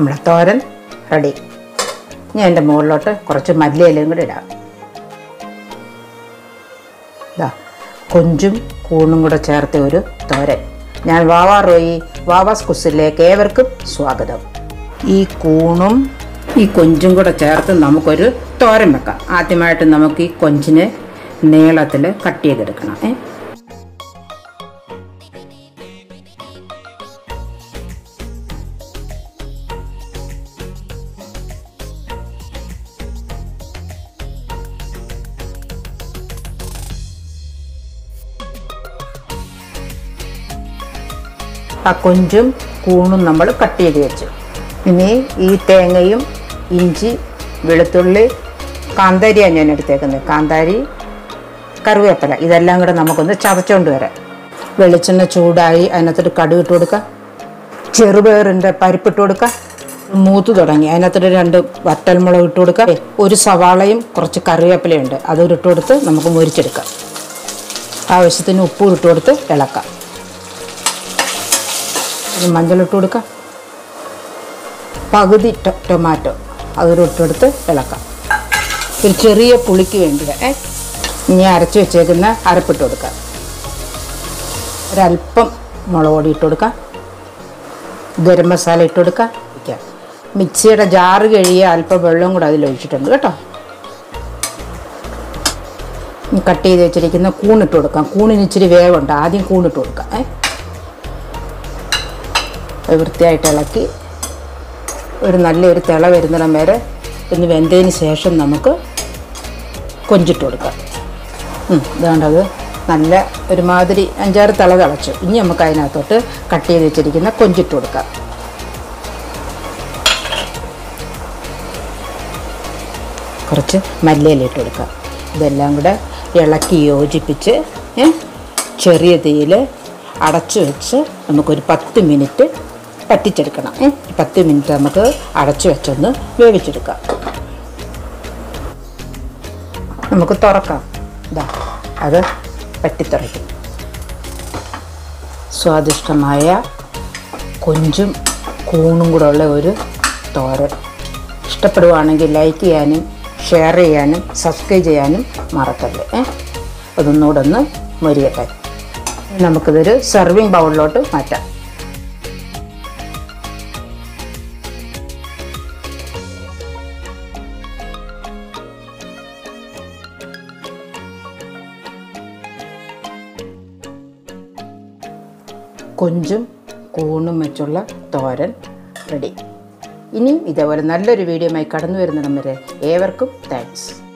നമ്മുടെ തോരൻ റെഡി ഞാൻ എൻ്റെ മുകളിലോട്ട് കുറച്ച് മല്ലിയിലയും കൂടി ഇടാം ഇതാ കൊഞ്ചും കൂണും കൂടെ ചേർത്ത ഒരു തോരൻ ഞാൻ വാവാ റോയി വാവാസ് കുസിലേക്ക് ഏവർക്കും സ്വാഗതം ഈ കൂണും ഈ കൊഞ്ചും കൂടെ ചേർത്ത് നമുക്കൊരു തോരൻ വെക്കാം ആദ്യമായിട്ട് നമുക്ക് ഈ കൊഞ്ചിനെ നീളത്തിൽ കട്ട് ചെയ്തെടുക്കണം ഏ ആ കൊഞ്ചും കൂണും നമ്മൾ കട്ട് ചെയ്ത് വെച്ചു ഇനി ഈ തേങ്ങയും ഇഞ്ചി വെളുത്തുള്ളി കാന്താരിയാണ് ഞാൻ എടുത്തേക്കുന്നത് കാന്താരി കറിവേപ്പില ഇതെല്ലാം കൂടെ നമുക്കൊന്ന് ചതച്ചുകൊണ്ട് വരാം വെളിച്ചെണ്ണ ചൂടായി അതിനകത്തൊരു കടുക് ഇട്ട് കൊടുക്കുക ചെറുപയറിൻ്റെ പരിപ്പിട്ട് കൊടുക്കുക മൂത്ത് തുടങ്ങി അതിനകത്തൊരു രണ്ട് വറ്റൽമുളക് ഇട്ട് കൊടുക്കുക ഒരു സവാളയും കുറച്ച് കറിവേപ്പിലയുണ്ട് അതൊരു ഇട്ട് കൊടുത്ത് നമുക്ക് മുരിച്ചെടുക്കാം ആവശ്യത്തിന് ഉപ്പും ഇട്ട് കൊടുത്ത് ഇളക്കാം ഇനി മഞ്ഞളിട്ട് കൊടുക്കാം പകുതി ടൊ- ടൊമാറ്റോ അതൊരു ഇട്ടെടുത്ത് ഇളക്കാം ഒരു ചെറിയ പുളിക്ക് വേണ്ടിയിട്ട് ഏ ഇനി അരച്ച് വെച്ചേക്കുന്ന അരപ്പിട്ട് കൊടുക്കാം ഒരല്പം മുളക് പൊടി ഇട്ട് കൊടുക്കാം ഗരം മസാല ഇട്ട് കൊടുക്കാം വയ്ക്കാം മിക്സിയുടെ ജാറ് കഴിയുക അല്പം വെള്ളം കൂടെ അതിൽ ഒഴിച്ചിട്ടുണ്ട് കേട്ടോ ഇനി കട്ട് ചെയ്ത് വെച്ചിരിക്കുന്ന കൂണിട്ട് കൊടുക്കാം കൂണിന് ഇച്ചിരി വേവുണ്ട് ആദ്യം കൂണിട്ട് കൊടുക്കാം ഏ അത് വൃത്തിയായിട്ട് ഇളക്കി ഒരു നല്ലൊരു തിള വരുന്നിടം വരെ ഒന്ന് വെന്തതിന് ശേഷം നമുക്ക് കൊഞ്ചിട്ട് കൊടുക്കാം ഉം, ഇതാണ്ടത് നല്ല ഒരുമാതിരി അഞ്ചാറ് തിള തിളച്ചു ഇനി നമുക്ക് അതിനകത്തോട്ട് കട്ട് ചെയ്ത് വെച്ചിരിക്കുന്ന കൊഞ്ചിട്ട് കൊടുക്കാം കുറച്ച് മല്ലിയില ഇട്ട് കൊടുക്കാം ഇതെല്ലാം കൂടെ ഇളക്കി യോജിപ്പിച്ച് ഏ, ചെറിയ തീയിൽ അടച്ചു വെച്ച് നമുക്കൊരു പത്ത് മിനിറ്റ് പറ്റിച്ചെടുക്കണം ഏ, പത്ത് മിനിറ്റ് നമുക്ക് അടച്ചു വെച്ചൊന്ന് വേവിച്ചെടുക്കാം നമുക്ക് തുറക്കാം ഇതാ അത് പറ്റിത്തുറയ്ക്കും സ്വാദിഷ്ടമായ കൊഞ്ചും കൂണും കൂടെ ഉള്ള ഒരു തോരൻ ഇഷ്ടപ്പെടുവാണെങ്കിൽ ലൈക്ക് ചെയ്യാനും ഷെയർ ചെയ്യാനും സബ്സ്ക്രൈബ് ചെയ്യാനും മറക്കല്ലേ ഏ അതൊന്നുകൂടെ ഒന്ന് മൊരിയട്ടെ നമുക്കിതൊരു സെർവിങ് ബൗളിലോട്ട് മാറ്റാം കൊഞ്ചും കൂണും വെച്ചുള്ള തോരൻ റെഡി ഇനിയും ഇതേപോലെ നല്ലൊരു വീഡിയോയുമായി കടന്നു വരുന്നിടം വരെ ഏവർക്കും താങ്ക്സ്